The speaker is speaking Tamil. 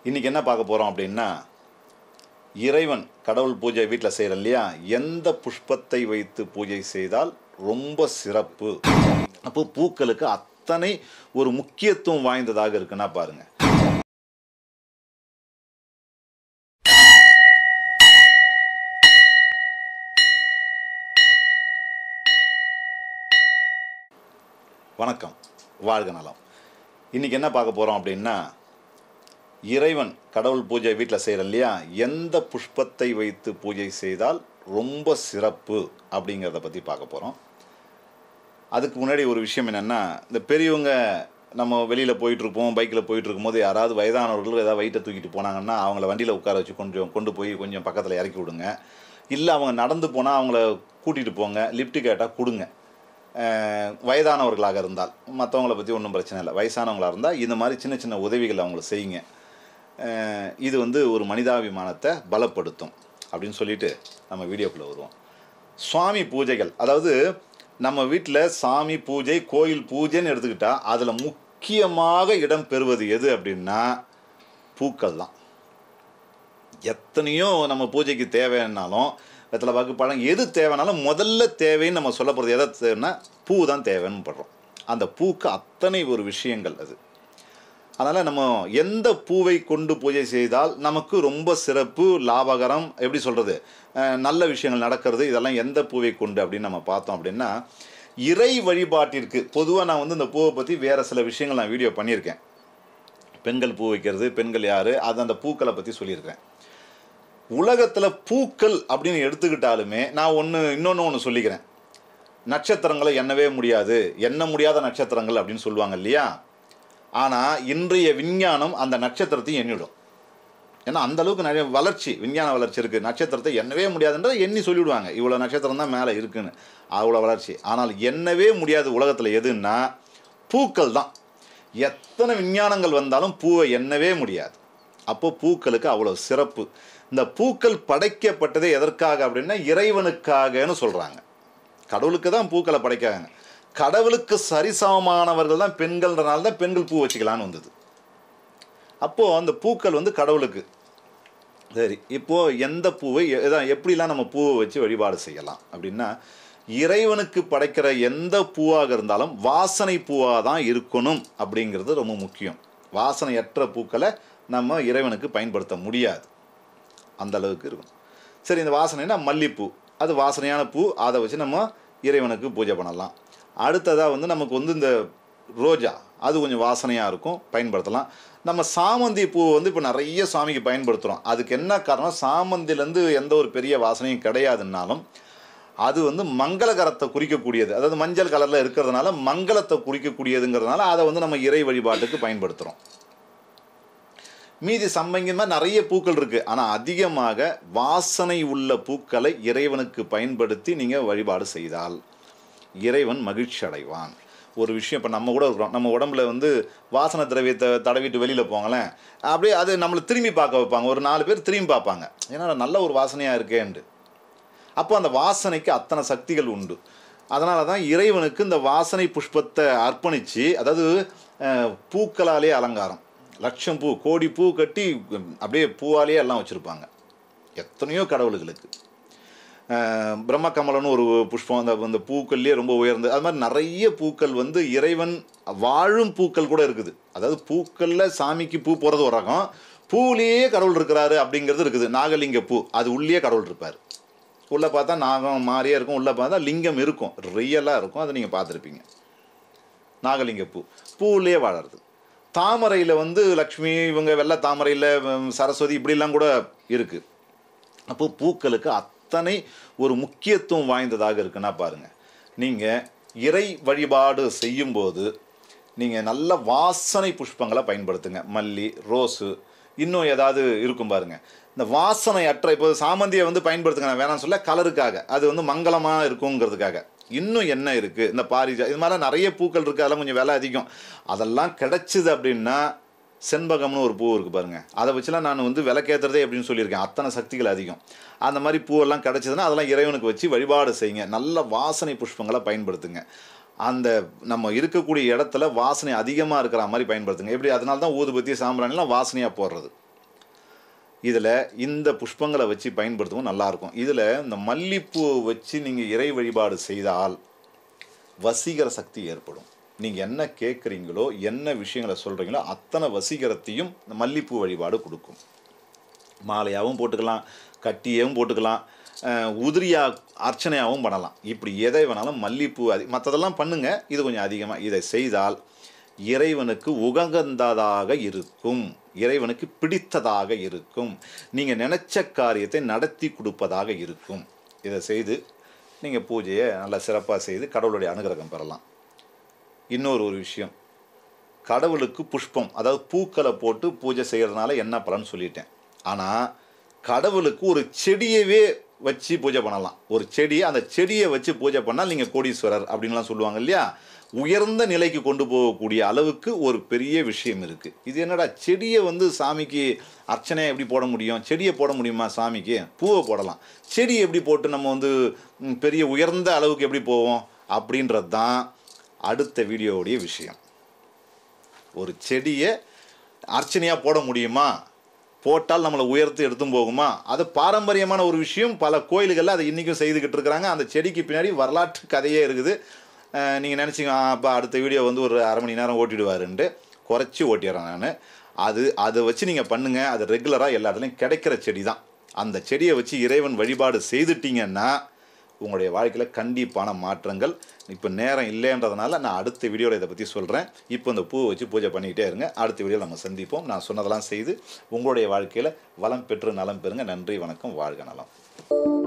இன்றைக்கி என்ன பார்க்க போகிறோம் அப்படின்னா இறைவன் கடவுள் பூஜை வீட்டில் செய்கிறோம் இல்லையா எந்த புஷ்பத்தை வைத்து பூஜை செய்தால் ரொம்ப சிறப்பு அப்போ பூக்களுக்கு அத்தனை ஒரு முக்கியத்துவம் வாய்ந்ததாக இருக்குன்னா பாருங்க வணக்கம் வாழ்க நலம் இன்றைக்கி என்ன பார்க்க போகிறோம் அப்படின்னா இறைவன் கடவுள் பூஜை வீட்டில் செய்கிறோம் இல்லையா எந்த புஷ்பத்தை வைத்து பூஜை செய்தால் ரொம்ப சிறப்பு அப்படிங்கிறத பற்றி பார்க்க போகிறோம் அதுக்கு முன்னாடி ஒரு விஷயம் என்னென்னா இந்த பெரியவங்க நம்ம வெளியில் போயிட்டுருப்போம் பைக்கில் போயிட்டு இருக்கும்போது யாராவது வயதானவர்கள் ஏதாவது வயிற்றை தூக்கிட்டு போனாங்கன்னா அவங்கள வண்டியில் உட்கார வச்சு கொஞ்சம் கொண்டு போய் கொஞ்சம் பக்கத்தில் இறக்கி விடுங்க இல்லை அவங்க நடந்து போனால் அவங்கள கூட்டிகிட்டு போங்க லிஃப்ட் கேட்டால் கொடுங்க அஹ் வயதானவர்களாக இருந்தால் மற்றவங்கள பற்றி ஒன்றும் பிரச்சனை இல்லை வயசானவங்களாக இருந்தால் இந்த மாதிரி சின்ன சின்ன உதவிகள் அவங்கள செய்யுங்க அஹ் இது வந்து ஒரு மனிதாபிமானத்தை பலப்படுத்தும் அப்படின்னு சொல்லிட்டு நம்ம வீடியோக்குள்ளே வருவோம் சுவாமி பூஜைகள் அதாவது நம்ம வீட்டில் சாமி பூஜை கோயில் பூஜைன்னு எடுத்துக்கிட்டால் அதில் முக்கியமாக இடம் பெறுவது எது அப்படின்னா பூக்கள் தான் எத்தனையோ நம்ம பூஜைக்கு தேவைன்னாலும் வெத்தலை பாக்கு பழம் எது தேவைனாலும் முதல்ல தேவைன்னு நம்ம சொல்ல போகிறது எதை தேவைன்னா பூ தான் தேவைன்னு படுறோம் அந்த பூக்கு அத்தனை ஒரு விஷயங்கள் அது அதனால் நம்ம எந்த பூவை கொண்டு பூஜை செய்தால் நமக்கு ரொம்ப சிறப்பு லாபகரம் எப்படி சொல்கிறது நல்ல விஷயங்கள் நடக்கிறது இதெல்லாம் எந்த பூவை கொண்டு அப்படின்னு நம்ம பார்த்தோம் அப்படின்னா இறை வழிபாட்டிற்கு பொதுவாக நான் வந்து இந்த பூவை பற்றி வேறு சில விஷயங்கள் நான் வீடியோ பண்ணியிருக்கேன் பெண்கள் பூ வைக்கிறது பெண்கள் யார் அது அந்த பூக்களை பற்றி சொல்லியிருக்கேன் உலகத்தில் பூக்கள் அப்படின்னு எடுத்துக்கிட்டாலுமே நான் ஒன்று இன்னொன்று ஒன்று சொல்லிக்கிறேன் நட்சத்திரங்களை எண்ணவே முடியாது எண்ண முடியாத நட்சத்திரங்கள் அப்படின்னு சொல்லுவாங்க இல்லையா ஆனால் இன்றைய விஞ்ஞானம் அந்த நட்சத்திரத்தையும் எண்ணிடும் ஏன்னா அந்த அளவுக்கு நிறைய வளர்ச்சி விஞ்ஞான வளர்ச்சி இருக்குது நட்சத்திரத்தை எண்ணவே முடியாதுன்றதை எண்ணி சொல்லிவிடுவாங்க இவ்வளோ நட்சத்திரம் தான் மேலே இருக்குன்னு அவ்வளோ வளர்ச்சி ஆனால் எண்ணவே முடியாது உலகத்தில் எதுன்னா பூக்கள் தான் எத்தனை விஞ்ஞானங்கள் வந்தாலும் பூவை எண்ணவே முடியாது அப்போ பூக்களுக்கு அவ்வளோ சிறப்பு இந்த பூக்கள் படைக்கப்பட்டதே எதற்காக அப்படின்னா இறைவனுக்காகன்னு சொல்கிறாங்க கடவுளுக்கு தான் பூக்களை படைக்காங்க கடவுளுக்கு சரிசமமானவர்கள் தான் பெண்கள்ன்றனால தான் பெண்கள் பூ வச்சுக்கலான்னு வந்தது அப்போது அந்த பூக்கள் வந்து கடவுளுக்கு சரி இப்போது எந்த பூவை எதான் எப்படிலாம் நம்ம பூவை வச்சு வழிபாடு செய்யலாம் அப்படின்னா இறைவனுக்கு படைக்கிற எந்த பூவாக இருந்தாலும் வாசனை பூவாக தான் இருக்கணும் அப்படிங்கிறது ரொம்ப முக்கியம் வாசனையற்ற பூக்களை நம்ம இறைவனுக்கு பயன்படுத்த முடியாது அந்த அளவுக்கு இருக்கும் சரி இந்த வாசனைனா மல்லிப்பூ அது வாசனையான பூ அதை வச்சு நம்ம இறைவனுக்கு பூஜை பண்ணலாம் அடுத்ததாக வந்து நமக்கு வந்து இந்த ரோஜா அது கொஞ்சம் வாசனையாக இருக்கும் பயன்படுத்தலாம் நம்ம சாமந்தி பூ வந்து இப்போ நிறைய சாமிக்கு பயன்படுத்துகிறோம் அதுக்கு என்ன காரணம் சாமந்திலேருந்து எந்த ஒரு பெரிய வாசனையும் கிடையாதுன்னாலும் அது வந்து மங்களகரத்தை குறிக்கக்கூடியது அதாவது மஞ்சள் கலரில் இருக்கிறதுனால மங்களத்தை குறிக்கக்கூடியதுங்கிறதுனால அதை வந்து நம்ம இறை வழிபாட்டுக்கு பயன்படுத்துகிறோம் மீதி சம்பங்கி மாதிரி நிறைய பூக்கள் இருக்குது ஆனால் அதிகமாக வாசனை உள்ள பூக்களை இறைவனுக்கு பயன்படுத்தி நீங்கள் வழிபாடு செய்தால் இறைவன் மகிழ்ச்சி அடைவான் ஒரு விஷயம் இப்போ நம்ம கூட இருக்கிறோம் நம்ம உடம்புல வந்து வாசனை திரவியத்தை தடவிட்டு வெளியில் போங்களேன் அப்படியே அது நம்மளை திரும்பி பார்க்க வைப்பாங்க ஒரு நாலு பேர் திரும்பி பார்ப்பாங்க ஏன்னா நல்ல ஒரு வாசனையாக இருக்கேன்ட்டு அப்போ அந்த வாசனைக்கு அத்தனை சக்திகள் உண்டு அதனால தான் இறைவனுக்கு இந்த வாசனை புஷ்பத்தை அர்ப்பணித்து அதாவது பூக்களாலே அலங்காரம் லட்சம் பூ கோடி பூ கட்டி அப்படியே பூவாலேயே எல்லாம் வச்சுருப்பாங்க எத்தனையோ கடவுளுகளுக்கு பிரம்மகமலன்னு ஒரு புஷ்பம் அந்த அந்த பூக்கள்லேயே ரொம்ப உயர்ந்து அது மாதிரி நிறைய பூக்கள் வந்து இறைவன் வாழும் பூக்கள் கூட இருக்குது அதாவது பூக்களில் சாமிக்கு பூ போகிறது ஒரு ரகம் பூலேயே கடவுள் இருக்கிறாரு அப்படிங்கிறது இருக்குது நாகலிங்க பூ அது உள்ளே கடவுள் இருப்பார் உள்ளே பார்த்தா நாகம் மாறியே இருக்கும் உள்ளே பார்த்தா லிங்கம் இருக்கும் ரியலாக இருக்கும் அதை நீங்கள் பார்த்துருப்பீங்க நாகலிங்க பூ பூவிலே வாழறது தாமரையில் வந்து லக்ஷ்மி இவங்க வெள்ளை தாமரையில் சரஸ்வதி இப்படிலாம் கூட இருக்குது அப்போ பூக்களுக்கு அத்தனை ஒரு முக்கியத்துவம் வாய்ந்ததாக இருக்குன்னா பாருங்கள் நீங்கள் இறை வழிபாடு செய்யும்போது நீங்கள் நல்ல வாசனை புஷ்பங்களை பயன்படுத்துங்க மல்லி ரோஸு இன்னும் ஏதாவது இருக்கும் பாருங்க இந்த வாசனை அற்ற இப்போ சாமந்தியை வந்து பயன்படுத்துங்க நான் வேணாம்னு சொல்ல கலருக்காக அது வந்து மங்களமாக இருக்குங்கிறதுக்காக இன்னும் என்ன இருக்குது இந்த பாரிஜா இது மாதிரிலாம் நிறைய பூக்கள் இருக்குது அதெல்லாம் கொஞ்சம் விலை அதிகம் அதெல்லாம் கிடச்சிது அப்படின்னா செண்பகம்னு ஒரு பூ இருக்குது பாருங்கள் அதை வச்சுலாம் நான் வந்து விளக்கேற்றுறதே அப்படின்னு சொல்லியிருக்கேன் அத்தனை சக்திகள் அதிகம் அந்த மாதிரி பூவெல்லாம் கிடச்சிதுன்னா அதெல்லாம் இறைவனுக்கு வச்சு வழிபாடு செய்யுங்க நல்ல வாசனை புஷ்பங்களை பயன்படுத்துங்க அந்த நம்ம இருக்கக்கூடிய இடத்துல வாசனை அதிகமாக இருக்கிற மாதிரி பயன்படுத்துங்க எப்படி அதனால தான் ஊதுபத்தி சாம்பிராணிலாம் வாசனையாக போடுறது இதில் இந்த புஷ்பங்களை வச்சு பயன்படுத்தவும் நல்லாயிருக்கும் இதில் இந்த மல்லிப்பூவை வச்சு நீங்கள் இறை வழிபாடு செய்தால் வசீகர சக்தி ஏற்படும் நீங்கள் என்ன கேட்குறீங்களோ என்ன விஷயங்களை சொல்கிறீங்களோ அத்தனை வசீகரத்தையும் இந்த மல்லிப்பூ வழிபாடு கொடுக்கும் மாலையாகவும் போட்டுக்கலாம் கட்டியாகவும் போட்டுக்கலாம் அஹ், உதிரியா அர்ச்சனையாகவும் பண்ணலாம் இப்படி எதை வேணாலும் மல்லிப்பூ அதி மற்றதெல்லாம் பண்ணுங்க இது கொஞ்சம் அதிகமாக இதை செய்தால் இறைவனுக்கு உகந்ததாக இருக்கும் இறைவனுக்கு பிடித்ததாக இருக்கும் நீங்கள் நினைச்ச காரியத்தை நடத்தி கொடுப்பதாக இருக்கும் இதை செய்து நீங்கள் பூஜையை நல்லா சிறப்பாக செய்து கடவுளுடைய அனுகிரகம் பெறலாம் இன்னொரு ஒரு விஷயம் கடவுளுக்கு புஷ்பம் அதாவது பூக்களை போட்டு பூஜை செய்கிறதுனால என்ன பலன் சொல்லிட்டேன் ஆனால் கடவுளுக்கு ஒரு செடியவே வச்சு பூஜை பண்ணலாம் ஒரு செடியை அந்த செடியை வச்சு பூஜை பண்ணால் நீங்கள் கோடீஸ்வரர் அப்படின்லாம் சொல்லுவாங்க இல்லையா உயர்ந்த நிலைக்கு கொண்டு போகக்கூடிய அளவுக்கு ஒரு பெரிய விஷயம் இருக்குது இது என்னடா செடியை வந்து சாமிக்கு அர்ச்சனை எப்படி போட முடியும் செடியை போட முடியுமா சாமிக்கு பூவை போடலாம் செடி எப்படி போட்டு நம்ம வந்து ம், பெரிய உயர்ந்த அளவுக்கு எப்படி போவோம் அப்படின்றது தான் அடுத்த வீடியோவுடைய விஷயம் ஒரு செடியை அர்ச்சனையாக போட முடியுமா போட்டால் நம்மளை உயர்த்தி எடுத்தும் போகுமா அது பாரம்பரியமான ஒரு விஷயம் பல கோயில்களில் அதை இன்றைக்கும் செய்துக்கிட்டு இருக்கிறாங்க அந்த செடிக்கு பின்னாடி வரலாற்று கதையே இருக்குது நீங்கள் நினச்சிங்க அப்போ அடுத்த வீடியோ வந்து ஒரு அரை மணி நேரம் ஓட்டிடுவாருன்ட்டு குறைச்சி ஓட்டிடுறேன் நான் அது அதை வச்சு நீங்கள் பண்ணுங்கள் அது ரெகுலராக எல்லா இடத்துலையும் கிடைக்கிற செடி தான் அந்த செடியை வச்சு இறைவன் வழிபாடு செய்துட்டீங்கன்னா உங்களுடைய வாழ்க்கையில் கண்டிப்பான மாற்றங்கள் இப்போ நேரம் இல்லைன்றதுனால நான் அடுத்த வீடியோவில் இதை பற்றி சொல்கிறேன் இப்போ இந்த பூவை வச்சு பூஜை பண்ணிக்கிட்டே இருங்க அடுத்த வீடியோவில் நம்ம சந்திப்போம் நான் சொன்னதெல்லாம் செய்து உங்களுடைய வாழ்க்கையில் வளம் பெற்று நலம் பெறுங்க நன்றி வணக்கம் வாழ்க நலம்